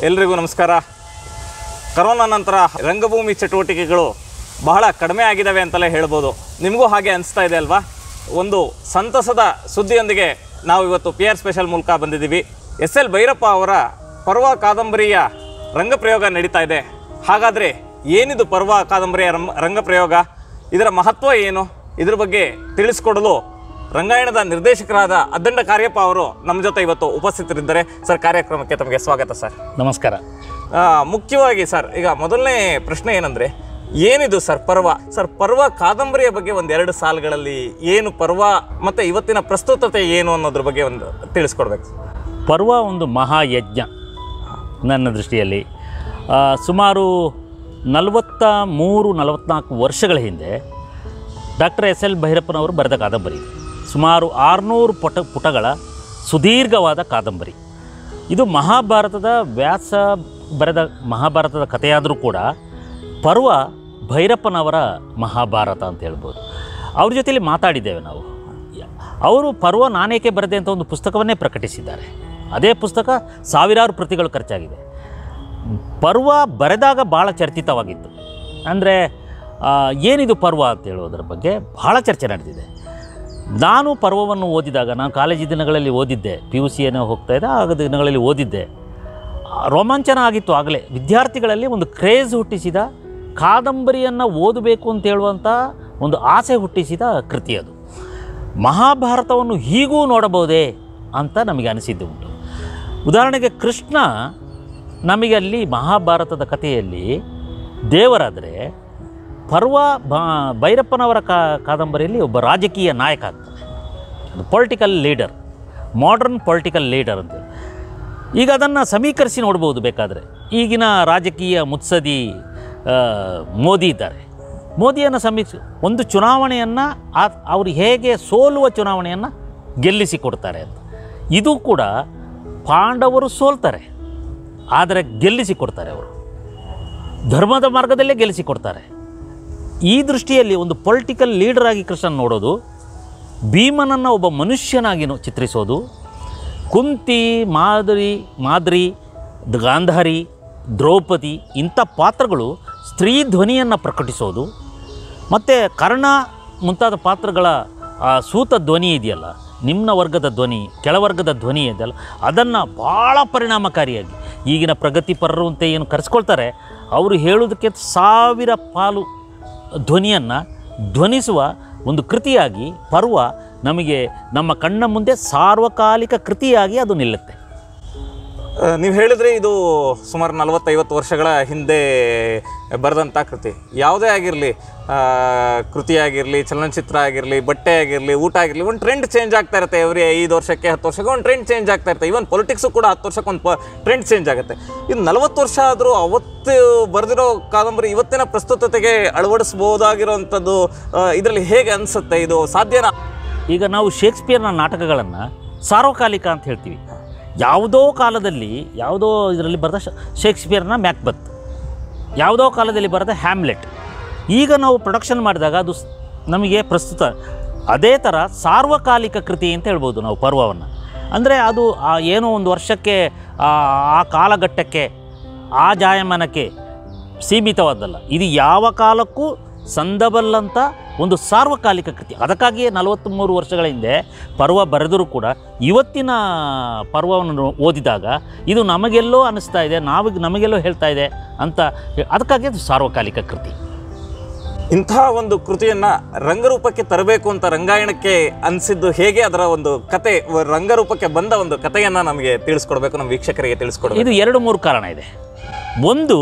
ಎಲ್ರಿಗೂ ನಮಸ್ಕಾರ ಕರೋನಾ ನಂತರ ರಂಗಭೂಮಿ ಚಟುವಟಿಕೆಗಳು ಬಹಳ ಕಡಿಮೆ ಆಗಿದ್ದಾವೆ ಅಂತಲೇ ಹೇಳ್ಬೋದು ನಿಮಗೂ ಹಾಗೆ ಅನಿಸ್ತಾ ಇದೆ ಅಲ್ವಾ ಒಂದು ಸಂತಸದ ಸುದ್ದಿಯೊಂದಿಗೆ ನಾವು ಇವತ್ತು ಪಿ ಆರ್ ಸ್ಪೆಷಲ್ ಮೂಲಕ ಬಂದಿದ್ದೀವಿ ಎಸ್ ಎಲ್ ಭೈರಪ್ಪ ಅವರ ಪರ್ವ ಕಾದಂಬರಿಯ ರಂಗಪ್ರಯೋಗ ನಡೀತಾ ಇದೆ ಹಾಗಾದರೆ ಏನಿದು ಪರ್ವ ಕಾದಂಬರಿಯ ರಂಗ ರಂಗಪ್ರಯೋಗ ಇದರ ಮಹತ್ವ ಏನು ಇದ್ರ ಬಗ್ಗೆ ತಿಳಿಸ್ಕೊಡಲು ರಂಗಾಯಣದ ನಿರ್ದೇಶಕರಾದ ಅದ್ದಂಡ ಕಾರ್ಯಪ್ಪ ಅವರು ನಮ್ಮ ಜೊತೆ ಇವತ್ತು ಉಪಸ್ಥಿತರಿದ್ದಾರೆ ಸರ್ ಕಾರ್ಯಕ್ರಮಕ್ಕೆ ತಮಗೆ ಸ್ವಾಗತ ಸರ್ ನಮಸ್ಕಾರ ಆ, ಮುಖ್ಯವಾಗಿ ಸರ್ ಈಗ ಮೊದಲನೇ ಪ್ರಶ್ನೆ ಏನಂದ್ರೆ ಏನಿದು ಸರ್ ಪರ್ವ ಸರ್ ಪರ್ವ ಕಾದಂಬರಿಯ ಬಗ್ಗೆ ಒಂದೆರಡು ಸಾಲುಗಳಲ್ಲಿ ಏನು ಪರ್ವ ಮತ್ತೆ ಇವತ್ತಿನ ಪ್ರಸ್ತುತತೆ ಏನು ಅನ್ನೋದ್ರ ಬಗ್ಗೆ ಒಂದು ತಿಳಿಸ್ಕೊಡ್ಬೇಕು ಪರ್ವ ಒಂದು ಮಹಾಯಜ್ಞ ನನ್ನ ದೃಷ್ಟಿಯಲ್ಲಿ ಆ, ಸುಮಾರು ನಲವತ್ತ ಮೂರು ನಲವತ್ನಾಲ್ಕು ವರ್ಷಗಳ ಹಿಂದೆ ಡಾಕ್ಟರ್ ಎಸ್ ಎಲ್ ಭೈರಪ್ಪನವರು ಬರೆದ ಕಾದಂಬರಿ ಇದು. ಸುಮಾರು ಆರುನೂರು ಪುಟ ಪುಟಗಳ ಸುದೀರ್ಘವಾದ ಕಾದಂಬರಿ ಇದು ಮಹಾಭಾರತದ ವ್ಯಾಸ ಬರೆದ ಮಹಾಭಾರತದ ಕಥೆಯಾದರೂ ಕೂಡ ಪರ್ವ ಭೈರಪ್ಪನವರ ಮಹಾಭಾರತ ಅಂತ ಹೇಳ್ಬೋದು ಅವ್ರ ಜೊತೆಯಲ್ಲಿ ಮಾತಾಡಿದ್ದೇವೆ ನಾವು ಅವರು ಪರ್ವ ನಾನೇಕೆ ಬರೆದೆ ಅಂತ ಒಂದು ಪುಸ್ತಕವನ್ನೇ ಪ್ರಕಟಿಸಿದ್ದಾರೆ ಅದೇ ಪುಸ್ತಕ ಸಾವಿರಾರು ಪ್ರತಿಗಳು ಖರ್ಚಾಗಿದೆ ಪರ್ವ ಬರೆದಾಗ ಭಾಳ ಚರ್ಚಿತವಾಗಿತ್ತು ಅಂದರೆ ಏನಿದು ಪರ್ವ ಅಂತ ಹೇಳೋದ್ರ ಬಗ್ಗೆ ಭಾಳ ಚರ್ಚೆ ನಡೆದಿದೆ ನಾನು ಪರ್ವವನ್ನು ಓದಿದಾಗ ನಾನು ಕಾಲೇಜು ದಿನಗಳಲ್ಲಿ ಓದಿದ್ದೆ ಪಿ ಯು ಸಿಯನ್ನು ಹೋಗ್ತಾ ಇದ್ದೆ ಆಗ ದಿನಗಳಲ್ಲಿ ಓದಿದ್ದೆ ಆ, ರೋಮಾಂಚನ ಆಗಿತ್ತು ಆಗಲೇ ವಿದ್ಯಾರ್ಥಿಗಳಲ್ಲಿ ಒಂದು ಕ್ರೇಜ್ ಹುಟ್ಟಿಸಿದ ಕಾದಂಬರಿಯನ್ನು ಓದಬೇಕು ಅಂತ ಹೇಳುವಂಥ ಒಂದು ಆಸೆ ಹುಟ್ಟಿಸಿದ ಕೃತಿ ಅದು ಮಹಾಭಾರತವನ್ನು ಹೀಗೂ ನೋಡಬಹುದೇ ಅಂತ ನಮಗೆ ಅನಿಸಿದ್ದು ಉಂಟು ಉದಾಹರಣೆಗೆ ಕೃಷ್ಣ ನಮಗೆ ಅಲ್ಲಿ ಮಹಾಭಾರತದ ಕಥೆಯಲ್ಲಿ ದೇವರಾದರೆ ಪರ್ವ ಬ ಭೈರಪ್ಪನವರ ಕಾ ಕಾದಂಬರಿಯಲ್ಲಿ ಒಬ್ಬ ರಾಜಕೀಯ ನಾಯಕ ಆಗ್ತಾನೆ political leader modern political leader ಅಂತೇಳಿ ಈಗ ಅದನ್ನು ಸಮೀಕರಿಸಿ ನೋಡ್ಬೋದು ಬೇಕಾದರೆ ಈಗಿನ ರಾಜಕೀಯ ಮುತ್ಸದಿ ಆ, ಮೋದಿ ಇದ್ದಾರೆ ಮೋದಿಯನ್ನು ಸಮೀಕ್ಷೆ ಒಂದು ಚುನಾವಣೆಯನ್ನು ಅವರು ಹೇಗೆ ಸೋಲುವ ಚುನಾವಣೆಯನ್ನು ಗೆಲ್ಲಿಸಿ ಕೊಡ್ತಾರೆ ಅಂತ ಇದು ಕೂಡ ಪಾಂಡವರು ಸೋಲ್ತಾರೆ ಆದರೆ ಗೆಲ್ಲಿಸಿ ಕೊಡ್ತಾರೆ ಅವರು ಧರ್ಮದ ಮಾರ್ಗದಲ್ಲೇ ಗೆಲ್ಲಿಸಿ ಕೊಡ್ತಾರೆ ಈ ದೃಷ್ಟಿಯಲ್ಲಿ ಒಂದು ಪೊಲಿಟಿಕಲ್ ಲೀಡರ್ ಆಗಿ ಕೃಷ್ಣನ್ ನೋಡೋದು ಭೀಮನನ್ನು ಒಬ್ಬ ಮನುಷ್ಯನಾಗಿ ನೋ- ಚಿತ್ರಿಸೋದು ಕುಂತಿ ಮಾದರಿ ಮಾದ್ರಿ ದ- ಗಾಂಧಾರಿ ದ್ರೌಪದಿ ಇಂಥ ಪಾತ್ರಗಳು ಸ್ತ್ರೀ ಧ್ವನಿಯನ್ನು ಪ್ರಕಟಿಸೋದು ಮತ್ತು ಕರ್ಣ ಮುಂತಾದ ಪಾತ್ರಗಳ ಆ ಸೂತ ಧ್ವನಿ ಇದೆಯಲ್ಲ ನಿಮ್ನ ವರ್ಗದ ಧ್ವನಿ ಕೆಳವರ್ಗದ ಧ್ವನಿ ಇದೆಯಲ್ಲ ಅದನ್ನು ಭಾಳ ಪರಿಣಾಮಕಾರಿಯಾಗಿ ಈಗಿನ ಪ್ರಗತಿಪರರು ಅಂತ ಏನು ಕರೆಸ್ಕೊಳ್ತಾರೆ ಅವರು ಹೇಳೋದಕ್ಕೆ ಸಾವಿರ ಪಾಲು ಧ್ವನಿಯನ್ನು ಧ್ವನಿಸುವ ಒಂದು ಕೃತಿಯಾಗಿ ಪರ್ವ ನಮಗೆ ನಮ್ಮ ಕಣ್ಣ ಮುಂದೆ ಸಾರ್ವಕಾಲಿಕ ಕೃತಿಯಾಗಿ ಅದು ನಿಲ್ಲುತ್ತೆ ನೀವು ಹೇಳಿದ್ರೆ ಇದು ಸುಮಾರು ನಲವತ್ತೈವತ್ತು ವರ್ಷಗಳ ಹಿಂದೆ ಬರೆದಂಥ ಕೃತಿ ಯಾವುದೇ ಆಗಿರಲಿ ಕೃತಿ ಆಗಿರಲಿ ಚಲನಚಿತ್ರ ಆಗಿರಲಿ ಬಟ್ಟೆ ಆಗಿರಲಿ ಊಟ ಆಗಿರಲಿ ಒಂದು ಟ್ರೆಂಡ್ ಚೇಂಜ್ ಆಗ್ತಾ ಇರುತ್ತೆ ಎವ್ರಿ ಐದು ವರ್ಷಕ್ಕೆ ಹತ್ತು ವರ್ಷಕ್ಕೆ ಒಂದು ಟ್ರೆಂಡ್ ಚೇಂಜ್ ಆಗ್ತಾ ಇರುತ್ತೆ ಈವನ್ ಪೊಲಿಟಿಕ್ಸು ಕೂಡ ಹತ್ತು ವರ್ಷಕ್ಕೆ ಒಂದು ಟ್ರೆಂಡ್ ಚೇಂಜ್ ಆಗುತ್ತೆ ಇದು ನಲವತ್ತು ವರ್ಷ ಆದರೂ ಅವತ್ತು ಬರೆದಿರೋ ಕಾದಂಬರಿ ಇವತ್ತಿನ ಪ್ರಸ್ತುತತೆಗೆ ಅಳವಡಿಸ್ಬೋದಾಗಿರೋವಂಥದ್ದು ಇದರಲ್ಲಿ ಹೇಗೆ ಅನಿಸುತ್ತೆ ಇದು ಸಾಧ್ಯನಾ ಈಗ ನಾವು ಶೇಕ್ಸ್ಪಿಯರ್ನ ನಾಟಕಗಳನ್ನು ಸಾರ್ವಕಾಲಿಕ ಅಂತ ಹೇಳ್ತೀವಿ ಯಾವುದೋ ಕಾಲದಲ್ಲಿ ಯಾವುದೋ ಇದರಲ್ಲಿ ಬರೆದ ಶ- ಶೇಕ್ಸ್ಪಿಯರ್ನ ಮ್ಯಾಕ್ಬತ್ ಯಾವುದೋ ಕಾಲದಲ್ಲಿ ಬರೆದ ಹ್ಯಾಮ್ಲೆಟ್ ಈಗ ನಾವು ಪ್ರೊಡಕ್ಷನ್ ಮಾಡಿದಾಗ ಅದು ಸ್- ನಮಗೆ ಪ್ರಸ್ತುತ ಅದೇ ಥರ ಸಾರ್ವಕಾಲಿಕ ಕೃತಿ ಅಂತ ಹೇಳ್ಬೋದು ನಾವು ಪರ್ವವನ್ನು ಅಂದರೆ ಅದು ಆ ಏನೋ ಒಂದು ವರ್ಷಕ್ಕೆ ಆ ಆ ಕಾಲಘಟ್ಟಕ್ಕೆ ಆ ಜಾಯಮಾನಕ್ಕೆ ಸೀಮಿತವಾದಲ್ಲ ಇದು ಯಾವ ಕಾಲಕ್ಕೂ ಸಂದಬಲ್ಲಂಥ ಒಂದು ಸಾರ್ವಕಾಲಿಕ ಕೃತಿ ಅದಕ್ಕಾಗಿಯೇ ನಲವತ್ತ್ಮೂರು ವರ್ಷಗಳ ಹಿಂದೆ ಪರ್ವ ಬರೆದರೂ ಕೂಡ ಇವತ್ತಿನ ಪರ್ವವನ್ನು ಓದಿದಾಗ ಇದು ನಮಗೆಲ್ಲೋ ಅನ್ನಿಸ್ತಾ ಇದೆ ನಾವು ನಮಗೆಲ್ಲೋ ಹೇಳ್ತಾ ಇದೆ ಅಂತ ಹೇ- ಅದಕ್ಕಾಗಿ ಅದು ಸಾರ್ವಕಾಲಿಕ ಕೃತಿ ಇಂಥ ಒಂದು ಕೃತಿಯನ್ನ ರಂಗರೂಪಕ್ಕೆ ತರಬೇಕು ಅಂತ ರಂಗಾಯಣಕ್ಕೆ ಅನಿಸಿದ್ದು ಹೇಗೆ ಅದರ ಒಂದು ಕತೆ ವ- ರಂಗರೂಪಕ್ಕೆ ಬಂದ ಒಂದು ಕಥೆಯನ್ನ ನಮಗೆ ತಿಳಿಸ್ಕೊಡ್ಬೇಕು ನಮ್ಮ ವೀಕ್ಷಕರಿಗೆ ತಿಳಿಸ್ಕೊಡ್ಬೇಕು ಇದು ಎರಡು ಮೂರು ಕಾರಣ ಇದೆ ಒಂದು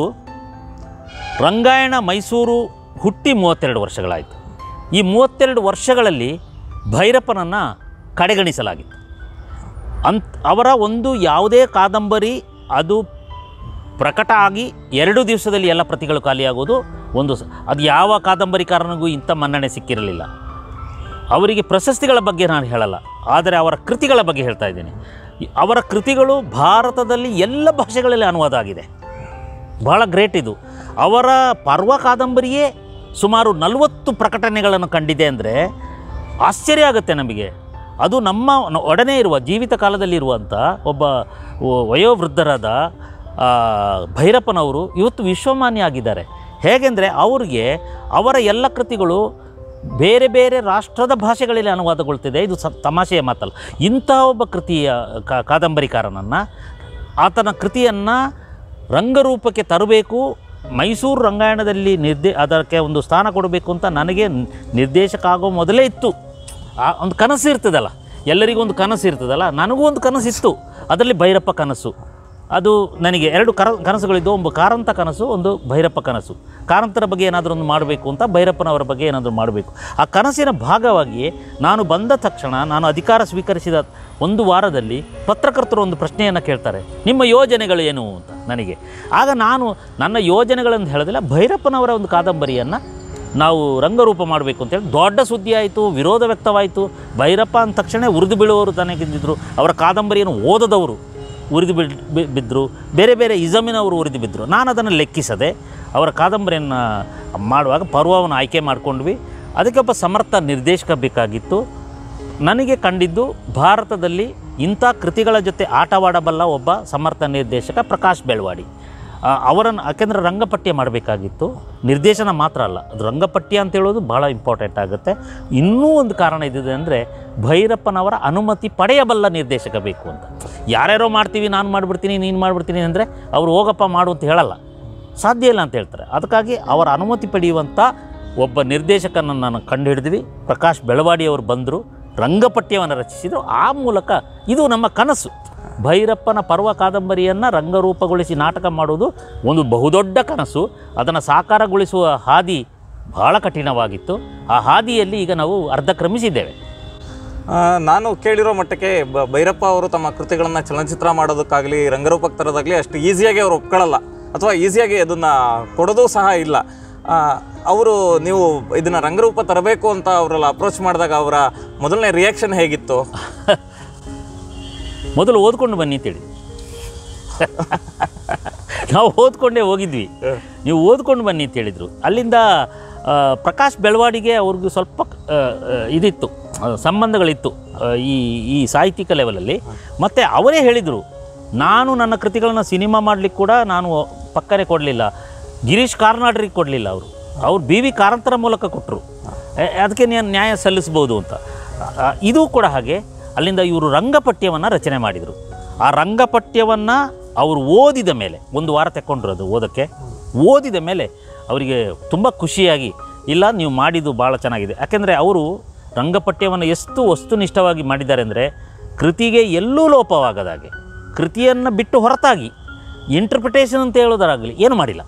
ರಂಗಾಯಣ ಮೈಸೂರು ಹುಟ್ಟಿ ಮೂವತ್ತೆರಡು ವರ್ಷಗಳಾಯಿತು ಈ ಮೂವತ್ತೆರಡು ವರ್ಷಗಳಲ್ಲಿ ಭೈರಪ್ಪನನ್ನು ಕಡೆಗಣಿಸಲಾಗಿತ್ತು ಅಂತ್ ಅವರ ಒಂದು ಯಾವುದೇ ಕಾದಂಬರಿ ಅದು ಪ್ರಕಟ ಆಗಿ ಎರಡು ದಿವಸದಲ್ಲಿ ಎಲ್ಲ ಪ್ರತಿಗಳು ಖಾಲಿಯಾಗೋದು ಒಂದು ಸ- ಅದು ಯಾವ ಕಾದಂಬರಿಕಾರನಿಗೂ ಇಂಥ ಮನ್ನಣೆ ಸಿಕ್ಕಿರಲಿಲ್ಲ ಅವರಿಗೆ ಪ್ರಶಸ್ತಿಗಳ ಬಗ್ಗೆ ನಾನು ಹೇಳಲ್ಲ ಆದರೆ ಅವರ ಕೃತಿಗಳ ಬಗ್ಗೆ ಹೇಳ್ತಾ ಇದ್ದೀನಿ ಈ- ಅವರ ಕೃತಿಗಳು ಭಾರತದಲ್ಲಿ ಎಲ್ಲ ಭಾಷೆಗಳಲ್ಲಿ ಅನುವಾದ ಆಗಿದೆ ಬಹಳ ಗ್ರೇಟ್ ಇದು ಅವರ ಪರ್ವ ಕಾದಂಬರಿಯೇ ಸುಮಾರು ನಲವತ್ತು ಪ್ರಕಟಣೆಗಳನ್ನು ಕಂಡಿದೆ ಅಂದರೆ ಆಶ್ಚರ್ಯ ಆಗುತ್ತೆ ನಮಗೆ ಅದು ನಮ್ಮ ನ- ಒಡನೆ ಇರುವ ಜೀವಿತ ಕಾಲದಲ್ಲಿರುವಂಥ ಒಬ್ಬ ವ- ವಯೋವೃದ್ಧರಾದ ಆ, ಭೈರಪ್ಪನವರು ಇವತ್ತು ವಿಶ್ವಮಾನ್ಯ ಆಗಿದ್ದಾರೆ ಹೇಗೆಂದರೆ ಅವ್ರಿಗೆ ಅವರ ಎಲ್ಲ ಕೃತಿಗಳು ಬೇರೆ ಬೇರೆ ರಾಷ್ಟ್ರದ ಭಾಷೆಗಳಲ್ಲಿ ಅನುವಾದಗೊಳ್ತಿದೆ ಇದು ಸ ತಮಾಷೆಯ ಮಾತಲ್ಲ ಇಂಥ ಒಬ್ಬ ಕೃತಿಯ ಕಾ- ಕಾದಂಬರಿಕಾರನನ್ನು ಆತನ ಕೃತಿಯನ್ನು ರಂಗರೂಪಕ್ಕೆ ತರಬೇಕು ಮೈಸೂರು ರಂಗಾಯಣದಲ್ಲಿ ನಿರ್ದೇ ಅದಕ್ಕೆ ಒಂದು ಸ್ಥಾನ ಕೊಡಬೇಕು ಅಂತ ನನಗೆ ನ್- ನಿರ್ದೇಶಕ ಆಗೋ ಮೊದಲೇ ಇತ್ತು ಆ ಒಂದು ಕನಸು ಇರ್ತದಲ್ಲ ಎಲ್ಲರಿಗೂ ಒಂದು ಕನಸು ಇರ್ತದಲ್ಲ ನನಗೂ ಒಂದು ಕನಸಿತ್ತು ಅದರಲ್ಲಿ ಭೈರಪ್ಪ ಕನಸು ಅದು ನನಗೆ ಎರಡು ಕರ ಕನಸುಗಳಿದ್ದು ಒಂದು ಕಾರಂತ ಕನಸು ಒಂದು ಭೈರಪ್ಪ ಕನಸು ಕಾರಂತರ ಬಗ್ಗೆ ಏನಾದರೂ ಒಂದು ಮಾಡಬೇಕು ಅಂತ ಭೈರಪ್ಪನವರ ಬಗ್ಗೆ ಏನಾದರೂ ಮಾಡಬೇಕು ಆ ಕನಸಿನ ಭಾಗವಾಗಿ ನಾನು ಬಂದ ತಕ್ಷಣ ನಾನು ಅಧಿಕಾರ ಸ್ವೀಕರಿಸಿದ ಒಂದು ವಾರದಲ್ಲಿ ಪತ್ರಕರ್ತರು ಒಂದು ಪ್ರಶ್ನೆಯನ್ನು ಕೇಳ್ತಾರೆ ನಿಮ್ಮ ಯೋಜನೆಗಳು ಏನು ಅಂತ ನನಗೆ ಆಗ ನಾನು ನನ್ನ ಯೋಜನೆಗಳನ್ನು ಹೇಳೋದಿಲ್ಲ ಭೈರಪ್ಪನವರ ಒಂದು ಕಾದಂಬರಿಯನ್ನು ನಾವು ರಂಗರೂಪ ಮಾಡಬೇಕು ಅಂತೇಳಿ ದೊಡ್ಡ ಸುದ್ದಿ ಆಯಿತು ವಿರೋಧ ವ್ಯಕ್ತವಾಯಿತು ಭೈರಪ್ಪ ಅಂದ ತಕ್ಷಣ ಉರಿದು ಬೀಳುವವರು ತನಗಿದ್ದರು ಅವರ ಕಾದಂಬರಿಯನ್ನು ಓದದವರು ಉರಿದು ಬಿಡ್ ಬಿ- ಬಿದ್ದರು ಬೇರೆ ಬೇರೆ ಇಸಮಿನವರು ಉರಿದು ಬಿದ್ದರು ನಾನು ಅದನ್ನು ಲೆಕ್ಕಿಸದೆ ಅವರ ಕಾದಂಬರಿಯನ್ನು ಮಾಡುವಾಗ ಪರ್ವವನ್ನು ಆಯ್ಕೆ ಮಾಡಿಕೊಂಡ್ವಿ ಅದಕ್ಕೆ ಒಬ್ಬ ಸಮರ್ಥ ನಿರ್ದೇಶಕ ಬೇಕಾಗಿತ್ತು ನನಗೆ ಕಂಡಿದ್ದು ಭಾರತದಲ್ಲಿ ಇಂಥ ಕೃತಿಗಳ ಜೊತೆ ಆಟವಾಡಬಲ್ಲ ಒಬ್ಬ ಸಮರ್ಥ ನಿರ್ದೇಶಕ ಪ್ರಕಾಶ್ ಬೆಳವಾಡಿ ಆ, ಅವರನ್ನು ಯಾಕೆಂದರೆ ರಂಗಪಟ್ಯ ಮಾಡಬೇಕಾಗಿತ್ತು ನಿರ್ದೇಶನ ಮಾತ್ರ ಅಲ್ಲ ಅದು ರಂಗಪಟ್ಯ ಅಂತ ಹೇಳೋದು ಭಾಳ ಇಂಪಾರ್ಟೆಂಟ್ ಆಗುತ್ತೆ ಇನ್ನೂ ಒಂದು ಕಾರಣ ಇದಿದೆ ಅಂದರೆ ಭೈರಪ್ಪನವರ ಅನುಮತಿ ಪಡೆಯಬಲ್ಲ ನಿರ್ದೇಶಕ ಬೇಕು ಅಂತ ಯಾರ್ಯಾರೋ ಮಾಡ್ತೀವಿ ನಾನು ಮಾಡಿಬಿಡ್ತೀನಿ ನೀನು ಮಾಡಿಬಿಡ್ತೀನಿ ಅಂದರೆ ಅವರು ಹೋಗಪ್ಪ ಮಾಡು ಅಂತ ಹೇಳಲ್ಲ ಸಾಧ್ಯ ಇಲ್ಲ ಅಂತ ಹೇಳ್ತಾರೆ ಅದಕ್ಕಾಗಿ ಅವರ ಅನುಮತಿ ಪಡೆಯುವಂಥ ಒಬ್ಬ ನಿರ್ದೇಶಕನನ್ನು ನಾನು ಕಂಡುಹಿಡಿದ್ವಿ ಪ್ರಕಾಶ್ ಬೆಳವಾಡಿ ಅವರು ಬಂದರು ರಂಗಪಟ್ಯವನ್ನು ರಚಿಸಿದರು ಆ ಮೂಲಕ ಇದು ನಮ್ಮ ಕನಸು ಭೈರಪ್ಪನ ಪರ್ವ ಕಾದಂಬರಿಯನ್ನು ರಂಗರೂಪಗೊಳಿಸಿ ನಾಟಕ ಮಾಡುವುದು ಒಂದು ಬಹುದೊಡ್ಡ ಕನಸು ಅದನ್ನು ಸಾಕಾರಗೊಳಿಸುವ ಹಾದಿ ಬಹಳ ಕಠಿಣವಾಗಿತ್ತು ಆ ಹಾದಿಯಲ್ಲಿ ಈಗ ನಾವು ಅರ್ಧ ಕ್ರಮಿಸಿದ್ದೇವೆ ಆ, ನಾನು ಕೇಳಿರೋ ಮಟ್ಟಕ್ಕೆ ಬ- ಭೈರಪ್ಪ ಅವರು ತಮ್ಮ ಕೃತಿಗಳನ್ನು ಚಲನಚಿತ್ರ ಮಾಡೋದಕ್ಕಾಗಲಿ ರಂಗರೂಪಕ್ಕೆ ತರೋದಾಗಲಿ ಅಷ್ಟು ಈಸಿಯಾಗಿ ಅವರು ಒಪ್ಕೊಳ್ಳಲ್ಲ ಅಥವಾ ಈಸಿಯಾಗಿ ಅದನ್ನು ಕೊಡೋದು ಸಹ ಇಲ್ಲ ಆ, ಅವರು ನೀವು ಇದನ್ನು ರಂಗರೂಪ ತರಬೇಕು ಅಂತ ಅವರೆಲ್ಲ ಅಪ್ರೋಚ್ ಮಾಡಿದಾಗ ಅವರ ಮೊದಲನೇ ರಿಯಾಕ್ಷನ್ ಹೇಗಿತ್ತು ಮೊದಲು ಓದ್ಕೊಂಡು ಬನ್ನಿ ಅಂತೇಳಿ ನಾವು ಓದ್ಕೊಂಡೇ ಹೋಗಿದ್ವಿ ನೀವು ಓದ್ಕೊಂಡು ಬನ್ನಿ ಅಂತ ಹೇಳಿದರು ಅಲ್ಲಿಂದ ಆ, ಪ್ರಕಾಶ್ ಬೆಳವಾಡಿಗೆ ಅವ್ರಿಗೂ ಸ್ವಲ್ಪ ಆ, ಆ, ಇದಿತ್ತು ಆ, ಸಂಬಂಧಗಳಿತ್ತು ಆ, ಈ ಈ ಸಾಹಿತ್ಯಿಕ ಲೆವೆಲಲ್ಲಿ ಮತ್ತು ಅವರೇ ಹೇಳಿದರು ನಾನು ನನ್ನ ಕೃತಿಗಳನ್ನು ಸಿನಿಮಾ ಮಾಡಲಿಕ್ಕೆ ಕೂಡ ನಾನು ಪಕ್ಕನೆ ಕೊಡಲಿಲ್ಲ ಗಿರೀಶ್ ಕಾರ್ನಾಡ್ರಿಗೆ ಕೊಡಲಿಲ್ಲ ಅವರು ಅವ್ರು ಬಿ ವಿ ಕಾರಂತರ ಮೂಲಕ ಕೊಟ್ಟರು ಅದಕ್ಕೆ ನಾನು ನ್ಯಾಯ ಸಲ್ಲಿಸ್ಬೋದು ಅಂತ ಆ, ಇದು ಕೂಡ ಹಾಗೆ ಅಲ್ಲಿಂದ ಇವರು ರಂಗಪಠ್ಯವನ್ನು ರಚನೆ ಮಾಡಿದರು ಆ ರಂಗಪಠ್ಯವನ್ನು ಅವರು ಓದಿದ ಮೇಲೆ ಒಂದು ವಾರ ತೆಕ್ಕೊಂಡ್ರು ಅದು ಓದೋಕ್ಕೆ ಓದಿದ ಮೇಲೆ ಅವರಿಗೆ ತುಂಬ ಖುಷಿಯಾಗಿ ಇಲ್ಲ ನೀವು ಮಾಡಿದ್ದು ಭಾಳ ಚೆನ್ನಾಗಿದೆ ಯಾಕೆಂದರೆ ಅವರು ರಂಗಪಠ್ಯವನ್ನು ಎಷ್ಟು ವಸ್ತುನಿಷ್ಠವಾಗಿ ಮಾಡಿದ್ದಾರೆ ಅಂದರೆ ಕೃತಿಗೆ ಎಲ್ಲೂ ಲೋಪವಾಗದಾಗೆ ಕೃತಿಯನ್ನು ಬಿಟ್ಟು ಹೊರತಾಗಿ ಇಂಟರ್ಪ್ರಿಟೇಷನ್ ಅಂತ ಹೇಳೋದಾಗಲಿ ಏನು ಮಾಡಿಲ್ಲ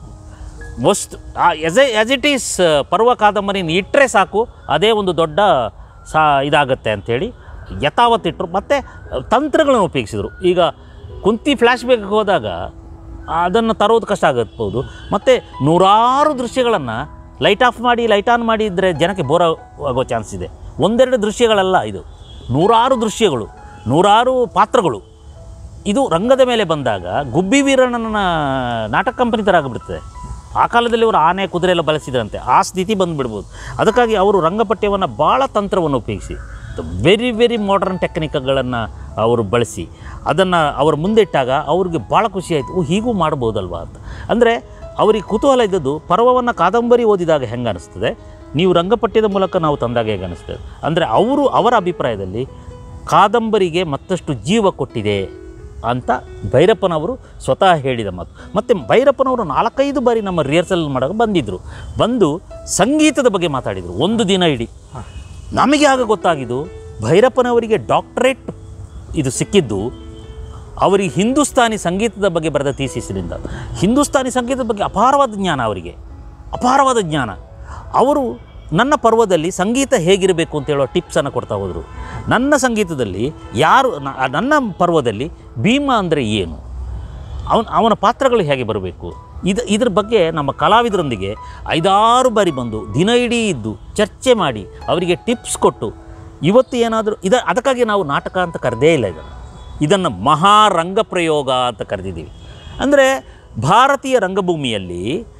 ವಸ್ತು as a as it is Parva ಕಾದಂಬರಿನ ಇಟ್ಟರೆ ಸಾಕು ಅದೇ ಒಂದು ದೊಡ್ಡ ಸಾ ಇದಾಗತ್ತೆ ಅಂಥೇಳಿ ಯಥಾವತ್ತಿಟ್ಟರು ಮತ್ತು ತಂತ್ರಗಳನ್ನು ಉಪಯೋಗಿಸಿದರು ಈಗ ಕುಂತಿ ಫ್ಲ್ಯಾಶ್ ಬ್ಯಾಕ್ ಹೋದಾಗ ಅದನ್ನು ತರೋದು ಕಷ್ಟ ಆಗಬಹುದು ಮತ್ತು ನೂರಾರು ದೃಶ್ಯಗಳನ್ನು ಲೈಟ್ ಆಫ್ ಮಾಡಿ ಲೈಟ್ ಆನ್ ಮಾಡಿ ಇದ್ದರೆ ಜನಕ್ಕೆ ಬೋರ್ ಆಗೋ ಚಾನ್ಸ್ ಇದೆ ಒಂದೆರಡು ದೃಶ್ಯಗಳಲ್ಲ ಇದು ನೂರಾರು ದೃಶ್ಯಗಳು ನೂರಾರು ಪಾತ್ರಗಳು ಇದು ರಂಗದ ಮೇಲೆ ಬಂದಾಗ ಗುಬ್ಬಿ ವೀರಣ್ಣನ ನಾಟಕ ಕಂಪನಿ ಥರ ಆಗಿಬಿಡ್ತದೆ ಆ ಕಾಲದಲ್ಲಿ ಅವರು ಆನೆ ಕುದುರೆ ಎಲ್ಲ ಬಳಸಿದ್ರಂತೆ ಆ ಸ್ಥಿತಿ ಬಂದುಬಿಡ್ಬೋದು ಅದಕ್ಕಾಗಿ ಅವರು ರಂಗಪಠ್ಯವನ್ನು ಭಾಳ ತಂತ್ರವನ್ನು ಉಪಯೋಗಿಸಿ ವೆರಿ ವೆರಿ ಮಾಡರ್ನ್ ಟೆಕ್ನಿಕ್ಗಳನ್ನು ಅವರು ಬಳಸಿ ಅದನ್ನು ಅವ್ರ ಮುಂದೆ ಇಟ್ಟಾಗ ಅವ್ರಿಗೆ ಭಾಳ ಖುಷಿ ಆಯಿತು ಓ ಹೀಗೂ ಮಾಡ್ಬೋದಲ್ವಾ ಅಂತ ಅಂದರೆ ಅವರಿಗೆ ಕುತೂಹಲ ಇದ್ದದ್ದು ಪರ್ವವನ್ನು ಕಾದಂಬರಿ ಓದಿದಾಗ ಹೆಂಗೆ ಅನಿಸ್ತದೆ ನೀವು ರಂಗಪಠ್ಯದ ಮೂಲಕ ನಾವು ತಂದಾಗ ಹೇಗೆ ಅನಿಸ್ತದೆ ಅಂದರೆ ಅವರು ಅವರ ಅಭಿಪ್ರಾಯದಲ್ಲಿ ಕಾದಂಬರಿಗೆ ಮತ್ತಷ್ಟು ಜೀವ ಕೊಟ್ಟಿದೆ ಅಂತ ಭೈರಪ್ಪನವರು ಸ್ವತಃ ಹೇಳಿದ ಮಾತು ಮತ್ತು ಭೈರಪ್ಪನವರು ನಾಲ್ಕೈದು ಬಾರಿ ನಮ್ಮ ರಿಹರ್ಸಲ್ ಮಾಡೋಕೆ ಬಂದಿದ್ದರು ಬಂದು ಸಂಗೀತದ ಬಗ್ಗೆ ಮಾತಾಡಿದರು ಒಂದು ದಿನ ಇಡೀ ನಮಗೆ ಆಗ ಗೊತ್ತಾಗಿದ್ದು ಭೈರಪ್ಪನವರಿಗೆ ಡಾಕ್ಟರೇಟ್ ಇದು ಸಿಕ್ಕಿದ್ದು ಅವರಿಗೆ ಹಿಂದೂಸ್ತಾನಿ ಸಂಗೀತದ ಬಗ್ಗೆ ಬರೆದ ಥೀಸಿಸ್ನಿಂದ ಹಿಂದೂಸ್ತಾನಿ ಸಂಗೀತದ ಬಗ್ಗೆ ಅಪಾರವಾದ ಜ್ಞಾನ ಅವರಿಗೆ ಅಪಾರವಾದ ಜ್ಞಾನ ಅವರು ನನ್ನ ಪರ್ವದಲ್ಲಿ ಸಂಗೀತ ಹೇಗಿರಬೇಕು ಅಂತ ಹೇಳೋ ಟಿಪ್ಸನ್ನು ಕೊಡ್ತಾ ಹೋದರು ನನ್ನ ಸಂಗೀತದಲ್ಲಿ ಯಾರು ನ- ನನ್ನ ಪರ್ವದಲ್ಲಿ ಭೀಮ ಅಂದರೆ ಏನು ಅವನ ಅವನ ಪಾತ್ರಗಳು ಹೇಗೆ ಬರಬೇಕು ಇದು ಇದ್ರ ಬಗ್ಗೆ ನಮ್ಮ ಕಲಾವಿದರೊಂದಿಗೆ ಐದಾರು ಬಾರಿ ಬಂದು ದಿನ ಇಡೀ ಇದ್ದು ಚರ್ಚೆ ಮಾಡಿ ಅವರಿಗೆ ಟಿಪ್ಸ್ ಕೊಟ್ಟು ಇವತ್ತು ಏನಾದರೂ ಇದ ಅದಕ್ಕಾಗಿ ನಾವು ನಾಟಕ ಅಂತ ಕರೆದೇ ಇಲ್ಲ ಇದನ್ನು ಇದನ್ನು ಮಹಾರಂಗ ಪ್ರಯೋಗ ಅಂತ ಕರೆದಿದ್ದೀವಿ ಅಂದರೆ ಭಾರತೀಯ ರಂಗಭೂಮಿಯಲ್ಲಿ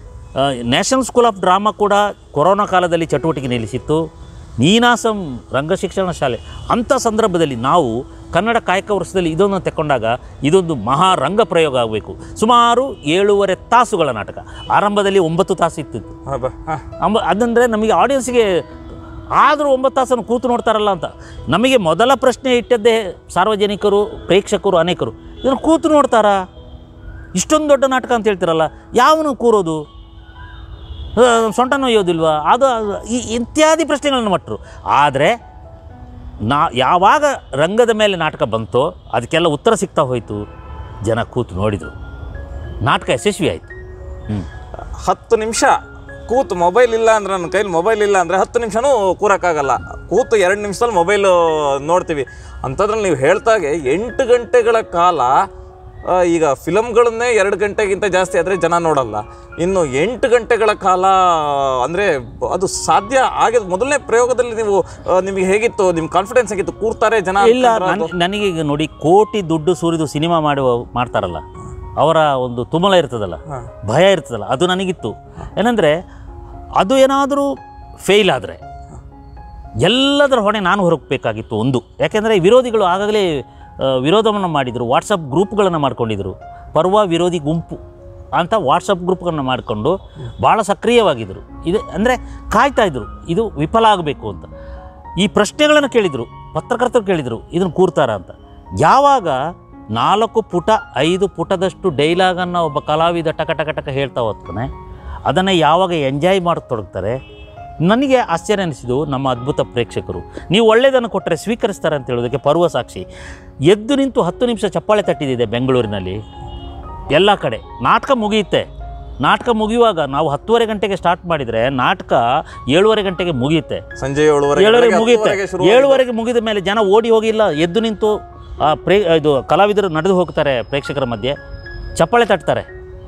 ನ್ಯಾಷನಲ್ ಸ್ಕೂಲ್ ಆಫ್ ಡ್ರಾಮಾ ಕೂಡ ಕೊರೋನಾ ಕಾಲದಲ್ಲಿ ಚಟುವಟಿಕೆ ನಿಲ್ಲಿಸಿತ್ತು ನೀನಾಸಂ ರಂಗಶಿಕ್ಷಣ ಶಾಲೆ ಅಂಥ ಸಂದರ್ಭದಲ್ಲಿ ನಾವು ಕನ್ನಡ ಕಾಯಕ ವರ್ಷದಲ್ಲಿ ಇದನ್ನು ತಗೊಂಡಾಗ ಇದೊಂದು ಮಹಾ ರಂಗ ಪ್ರಯೋಗ ಆಗಬೇಕು ಸುಮಾರು ಏಳೂವರೆ ತಾಸುಗಳ ನಾಟಕ ಆರಂಭದಲ್ಲಿ ಒಂಬತ್ತು ತಾಸು ಇತ್ತಿತ್ತು ಹಾಂ ಬಾ ಹಾಂ ಅಂಬ ಅದಂದರೆ ನಮಗೆ ಆಡಿಯನ್ಸ್ಗೆ ಆದರೂ ಒಂಬತ್ತು ತಾಸನ್ನು ಕೂತು ನೋಡ್ತಾರಲ್ಲ ಅಂತ ನಮಗೆ ಮೊದಲ ಪ್ರಶ್ನೆ ಇಟ್ಟದ್ದೇ ಸಾರ್ವಜನಿಕರು ಪ್ರೇಕ್ಷಕರು ಅನೇಕರು ಇದನ್ನು ಕೂತು ನೋಡ್ತಾರಾ ಇಷ್ಟೊಂದು ದೊಡ್ಡ ನಾಟಕ ಅಂತ ಹೇಳ್ತೀರಲ್ಲ ಯಾವನು ಕೂರೋದು ಆ, ಸೊಂಟ ನೋಯೋದಿಲ್ವಾ ಅದು ಅದು- ಈ ಇತ್ಯಾದಿ ಪ್ರಶ್ನೆಗಳನ್ನು ಮಟ್ಟರು ಆದರೆ ನಾ ಯಾವಾಗ ರಂಗದ ಮೇಲೆ ನಾಟಕ ಬಂತೋ ಅದಕ್ಕೆಲ್ಲ ಉತ್ತರ ಸಿಗ್ತಾ ಹೋಯಿತು ಜನ ಕೂತು ನೋಡಿದರು ನಾಟಕ ಯಶಸ್ವಿ ಆಯಿತು ಹ್ಞೂ ಹತ್ತು ನಿಮಿಷ ಕೂತು ಮೊಬೈಲ್ ಇಲ್ಲ ಅಂದ್ರೆ ನನ್ನ ಕೈಲಿ ಮೊಬೈಲ್ ಇಲ್ಲ ಅಂದರೆ ಹತ್ತು ನಿಮಿಷನೂ ಕೂರಕ್ಕಾಗಲ್ಲ ಕೂತು ಎರಡು ನಿಮಿಷದಲ್ಲಿ ಮೊಬೈಲು ನೋಡ್ತೀವಿ ಅಂಥದ್ರಲ್ಲಿ ನೀವು ಹೇಳ್ತಾಗೆ ಎಂಟು ಗಂಟೆಗಳ ಕಾಲ ಆ, ಈಗ ಫಿಲಮ್ಗಳನ್ನೇ ಎರಡು ಗಂಟೆಗಿಂತ ಜಾಸ್ತಿ ಆದರೆ ಜನ ನೋಡಲ್ಲ ಇನ್ನು ಎಂಟು ಗಂಟೆಗಳ ಕಾಲ ಅಂದರೆ ಅದು ಸಾಧ್ಯ ಆಗಿದ ಮೊದಲನೇ ಪ್ರಯೋಗದಲ್ಲಿ ನೀವು ಆ, ನಿಮಗೆ ಹೇಗಿತ್ತು ನಿಮ್ಮ ಕಾನ್ಫಿಡೆನ್ಸ್ ಹೇಗಿತ್ತು ಕೂರ್ತಾರೆ ಜನ ಇಲ್ಲ ಅಂತಂದ್ರೆ ನನ್- ನನಗೆ ಈಗ ನೋಡಿ ಕೋಟಿ ದುಡ್ಡು ಸುರಿದು ಸಿನಿಮಾ ಮಾಡುವ ಮಾಡ್ತಾರಲ್ಲ ಅವರ ಒಂದು ತುಮಲ ಇರ್ತದಲ್ಲ ಭಯ ಇರ್ತದಲ್ಲ ಅದು ನನಗಿತ್ತು ಏನಂದರೆ ಅದು ಏನಾದರೂ ಫೇಲ್ ಆದರೆ ಎಲ್ಲದರ ಹೊಣೆ ನಾನು ಹೊರಗಬೇಕಾಗಿತ್ತು ಒಂದು ಯಾಕೆಂದರೆ ವಿರೋಧಿಗಳು ಆಗಾಗಲೇ ಆ, ವಿರೋಧವನ್ನು ಮಾಡಿದರು ವಾಟ್ಸಪ್ ಗ್ರೂಪ್ಗಳನ್ನು ಮಾಡ್ಕೊಂಡಿದ್ರು ಪರ್ವ ವಿರೋಧಿ ಗುಂಪು ಅಂತ ವಾಟ್ಸಪ್ ಗ್ರೂಪ್ಗಳನ್ನು ಮಾಡಿಕೊಂಡು ಭಾಳ ಸಕ್ರಿಯವಾಗಿದ್ದರು ಇದು ಅಂದರೆ ಕಾಯ್ತಾ ಇದ್ರು ಇದು ವಿಫಲ ಆಗಬೇಕು ಅಂತ ಈ ಪ್ರಶ್ನೆಗಳನ್ನು ಕೇಳಿದರು ಪತ್ರಕರ್ತರು ಕೇಳಿದರು ಇದನ್ನು ಕೂರ್ತಾರ ಅಂತ ಯಾವಾಗ ನಾಲ್ಕು ಪುಟ ಐದು ಪುಟದಷ್ಟು ಡೈಲಾಗನ್ನು ಒಬ್ಬ ಕಲಾವಿದ ಟಕ ಟಕ ಟಕ ಹೇಳ್ತಾ ಹೋಗ್ತಾನೆ ಅದನ್ನು ಯಾವಾಗ ಎಂಜಾಯ್ ಮಾಡತೊಡಗ್ತಾರೆ ನನಗೆ ಆಶ್ಚರ್ಯ ಅನಿಸಿದ್ದು ನಮ್ಮ ಅದ್ಭುತ ಪ್ರೇಕ್ಷಕರು ನೀವು ಒಳ್ಳೆಯದನ್ನು ಕೊಟ್ಟರೆ ಸ್ವೀಕರಿಸ್ತಾರೆ ಅಂತ ಹೇಳೋದಕ್ಕೆ ಪರ್ವ ಸಾಕ್ಷಿ ಎದ್ದು ನಿಂತು ಹತ್ತು ನಿಮಿಷ ಚಪ್ಪಾಳೆ ತಟ್ಟಿದ್ದಿದೆ ಬೆಂಗಳೂರಿನಲ್ಲಿ ಎಲ್ಲ ಕಡೆ ನಾಟಕ ಮುಗಿಯುತ್ತೆ ನಾಟಕ ಮುಗಿಯುವಾಗ ನಾವು ಹತ್ತುವರೆ ಗಂಟೆಗೆ ಸ್ಟಾರ್ಟ್ ಮಾಡಿದರೆ ನಾಟಕ ಏಳುವರೆ ಗಂಟೆಗೆ ಮುಗಿಯುತ್ತೆ ಸಂಜೆ ಏಳುವರೆ ಏಳುವರೆಗೆ ಮುಗಿಯುತ್ತೆ ಹತ್ತುವರೆಗೆ ಶುರು ಏಳುವರೆಗೆ ಮುಗಿದ ಮೇಲೆ ಜನ ಓಡಿ ಹೋಗಿಲ್ಲ ಎದ್ದು ನಿಂತು ಆ ಪ್ರೇ ಇದು ಕಲಾವಿದರು ನಡೆದು ಹೋಗ್ತಾರೆ ಪ್ರೇಕ್ಷಕರ ಮಧ್ಯೆ ಚಪ್ಪಾಳೆ ತಟ್ತಾರೆ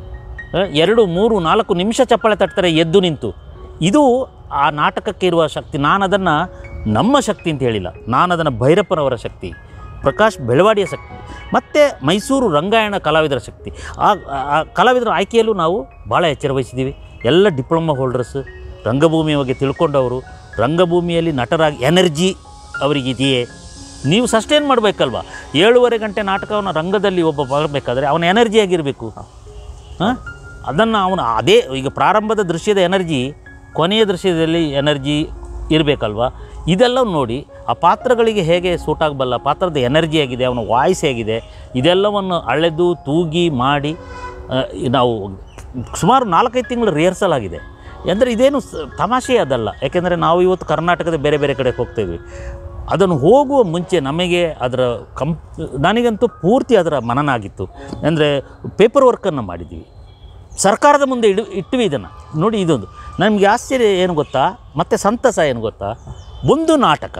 ಆ, ಎರಡು ಮೂರು ನಾಲ್ಕು ನಿಮಿಷ ಚಪ್ಪಾಳೆ ತಟ್ತಾರೆ ಎದ್ದು ನಿಂತು ಇದು ಆ ನಾಟಕಕ್ಕೆ ಇರುವ ಶಕ್ತಿ ನಾನು ಅದನ್ನು ನಮ್ಮ ಶಕ್ತಿ ಅಂತ ಹೇಳಿಲ್ಲ ನಾನು ಅದನ್ನು ಭೈರಪ್ಪನವರ ಶಕ್ತಿ ಪ್ರಕಾಶ್ ಬೆಳವಾಡಿಯ ಶಕ್ತಿ ಮತ್ತು ಮೈಸೂರು ರಂಗಾಯಣ ಕಲಾವಿದರ ಶಕ್ತಿ ಆ ಆ ಕಲಾವಿದರ ಆಯ್ಕೆಯಲ್ಲೂ ನಾವು ಭಾಳ ಎಚ್ಚರ ವಹಿಸಿದ್ದೀವಿ ಎಲ್ಲ ಡಿಪ್ಲೊಮಾ ಹೋಲ್ಡರ್ಸ್ ರಂಗಭೂಮಿಯ ಬಗ್ಗೆ ತಿಳ್ಕೊಂಡವರು ರಂಗಭೂಮಿಯಲ್ಲಿ ನಟರಾಗಿ ಎನರ್ಜಿ ಅವರಿಗಿದೆಯೇ ನೀವು ಸಸ್ಟೇನ್ ಮಾಡಬೇಕಲ್ವ ಏಳುವರೆ ಗಂಟೆ ನಾಟಕವನ್ನು ರಂಗದಲ್ಲಿ ಒಬ್ಬ ಬರಬೇಕಾದ್ರೆ ಅವನ ಎನರ್ಜಿ ಆಗಿರಬೇಕು ಹಾಂ ಅದನ್ನು ಅವನು ಅದೇ ಈಗ ಪ್ರಾರಂಭದ ದೃಶ್ಯದ ಎನರ್ಜಿ ಕೊನೆಯ ದೃಶ್ಯದಲ್ಲಿ ಎನರ್ಜಿ ಇರಬೇಕಲ್ವ ಇದೆಲ್ಲ ನೋಡಿ ಆ ಪಾತ್ರಗಳಿಗೆ ಹೇಗೆ ಸೂಟ್ ಆಗಬಲ್ಲ ಪಾತ್ರದ ಎನರ್ಜಿ ಆಗಿದೆ ಅವನ ವಾಯ್ಸ್ ಹೇಗಿದೆ ಇದೆಲ್ಲವನ್ನು ಅಳೆದು ತೂಗಿ ಮಾಡಿ ಆ, ನಾವು ಸುಮಾರು ನಾಲ್ಕೈದು ತಿಂಗಳು ರಿಹರ್ಸಲ್ ಆಗಿದೆ ಅಂದರೆ ಇದೇನು ಸ- ತಮಾಷೆ ಅದಲ್ಲ ಯಾಕೆಂದರೆ ನಾವು ಇವತ್ತು ಕರ್ನಾಟಕದ ಬೇರೆ ಬೇರೆ ಕಡೆ ಹೋಗ್ತಾಯಿದ್ವಿ ಅದನ್ನು ಹೋಗುವ ಮುಂಚೆ ನಮಗೆ ಅದರ ಕಂ ನನಗಂತೂ ಪೂರ್ತಿ ಅದರ ಮನನ ಆಗಿತ್ತು ಅಂದರೆ ಪೇಪರ್ ವರ್ಕನ್ನು ಮಾಡಿದ್ದೀವಿ ಸರ್ಕಾರದ ಮುಂದೆ ಇಡು ಇಟ್ವಿ ಇದನ್ನು ನೋಡಿ ಇದೊಂದು ನಮಗೆ ಆಶ್ಚರ್ಯ ಏನು ಗೊತ್ತಾ ಮತ್ತು ಸಂತಸ ಏನು ಗೊತ್ತಾ ಒಂದು ನಾಟಕ